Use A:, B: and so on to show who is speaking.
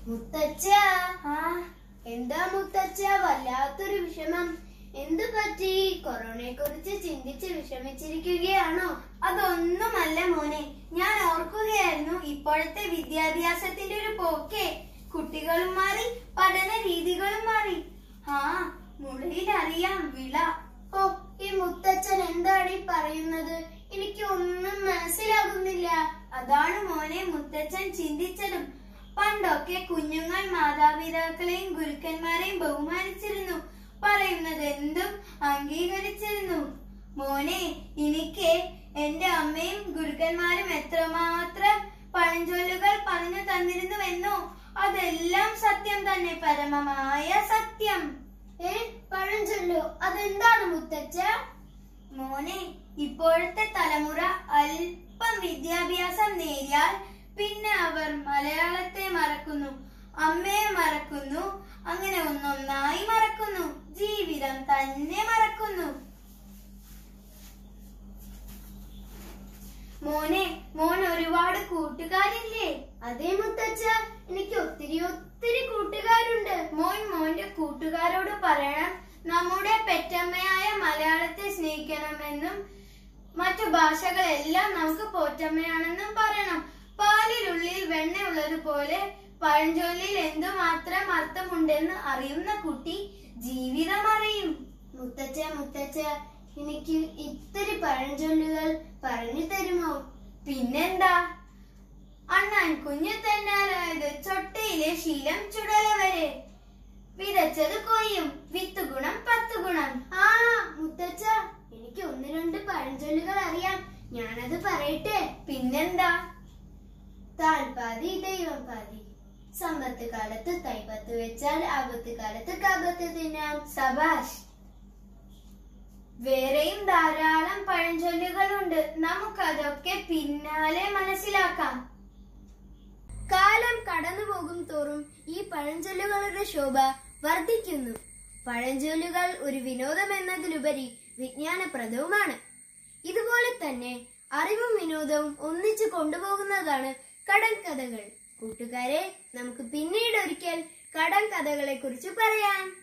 A: മുത്തച്ഛ എന്താ മുത്തച്ഛ വല്ലാത്തൊരു വിഷമം എന്തു പറ്റി കൊറോണയെ കുറിച്ച് ചിന്തിച്ച് വിഷമിച്ചിരിക്കുകയാണോ
B: അതൊന്നുമല്ല മോനെ ഞാൻ ഓർക്കുകയായിരുന്നു ഇപ്പോഴത്തെ വിദ്യാഭ്യാസത്തിന്റെ ഒരു പോക്കെ കുട്ടികളും മാറി പഠന രീതികളും മാറി ആ മുളയിൽ അറിയാം വിള
A: ഓ ഈ മുത്തച്ഛൻ എന്താണ് ഈ പറയുന്നത് എനിക്ക് ഒന്നും മനസ്സിലാകുന്നില്ല
B: അതാണ് മോനെ മുത്തച്ഛൻ ചിന്തിച്ചതും പണ്ടൊക്കെ കുഞ്ഞുങ്ങൾ മാതാപിതാക്കളെയും ഗുരുക്കന്മാരെയും ബഹുമാനിച്ചിരുന്നു പറയുന്നത് എന്തും അംഗീകരിച്ചിരുന്നു മോനെ എനിക്ക് എന്റെ അമ്മയും ഗുരുക്കന്മാരും എത്രമാത്രം പഴഞ്ചൊല്ലുകൾ പറഞ്ഞു തന്നിരുന്നുവെന്നോ അതെല്ലാം സത്യം തന്നെ പരമമായ സത്യം
A: ഏ പഴഞ്ചൊല്ലോ അതെന്താണ് മുത്തച്ഛ
B: മോനെ ഇപ്പോഴത്തെ തലമുറ അല്പം വിദ്യാഭ്യാസം നേടിയാൽ പിന്നെ അവർ മലയാളത്തെ മറക്കുന്നു അമ്മയെ മറക്കുന്നു അങ്ങനെ ഒന്നൊന്നായി മറക്കുന്നു ജീവിതം തന്നെ മറക്കുന്നു മോനെ മോൻ ഒരുപാട് കൂട്ടുകാരില്ലേ
A: അതേ മുത്തച്ഛ എനിക്ക് ഒത്തിരി ഒത്തിരി കൂട്ടുകാരുണ്ട്
B: മോൻ മോന്റെ കൂട്ടുകാരോട് പറയണം നമ്മുടെ പെറ്റമ്മയായ മലയാളത്തെ സ്നേഹിക്കണമെന്നും മറ്റു ഭാഷകളെല്ലാം നമുക്ക് പോറ്റമ്മയാണെന്നും പറയണം പാലിനുള്ളിൽ വെണ്ണയുള്ളതുപോലെ പഴഞ്ചൊല്ലിൽ എന്തുമാത്രം അർത്ഥമുണ്ടെന്ന് അറിയുന്ന കുട്ടി ജീവിതം അറിയും
A: മുത്തച്ഛ മുത്തച്ഛ എനിക്ക് ഇത്തിരി പഴഞ്ചൊല്ലുകൾ പറഞ്ഞു തരുമോ
B: പിന്നെന്താ അണ്ണാൻ കുഞ്ഞു തന്നാലായത് ചൊട്ടയിലെ ശീലം ചുടല വരെ വിതച്ചത് കൊയ്യും വിത്ത് ഗുണം പത്ത് ഗുണം
A: ആ മുത്തച്ഛ എനിക്ക് ഒന്ന് രണ്ട് പഴഞ്ചൊല്ലുകൾ അറിയാം ഞാനത് പറയട്ടെ
B: പിന്നെന്താ
A: താൻ പാതി ദൈവം പാതി സമ്പത്ത് കാലത്ത് തൈപ്പത്ത് വെച്ചാൽ ആപത്ത് കാലത്ത് കപത്ത് തിന്നാം
B: സബാഷ് വേറെയും ധാരാളം പഴഞ്ചൊല്ലുകളുണ്ട് നമുക്കതൊക്കെ പിന്നാലെ മനസ്സിലാക്കാം
A: കാലം കടന്നുപോകും തോറും ഈ പഴഞ്ചൊല്ലുകളുടെ ശോഭ വർദ്ധിക്കുന്നു പഴഞ്ചൊല്ലുകൾ ഒരു വിനോദം എന്നതിലുപരി വിജ്ഞാനപ്രദവുമാണ് ഇതുപോലെ തന്നെ അറിവും വിനോദവും ഒന്നിച്ചു കൊണ്ടുപോകുന്നതാണ് കടൽ കഥകൾ കൂട്ടുകാരെ നമുക്ക് പിന്നീട് ഒരിക്കൽ കടൽ കഥകളെ കുറിച്ച് പറയാം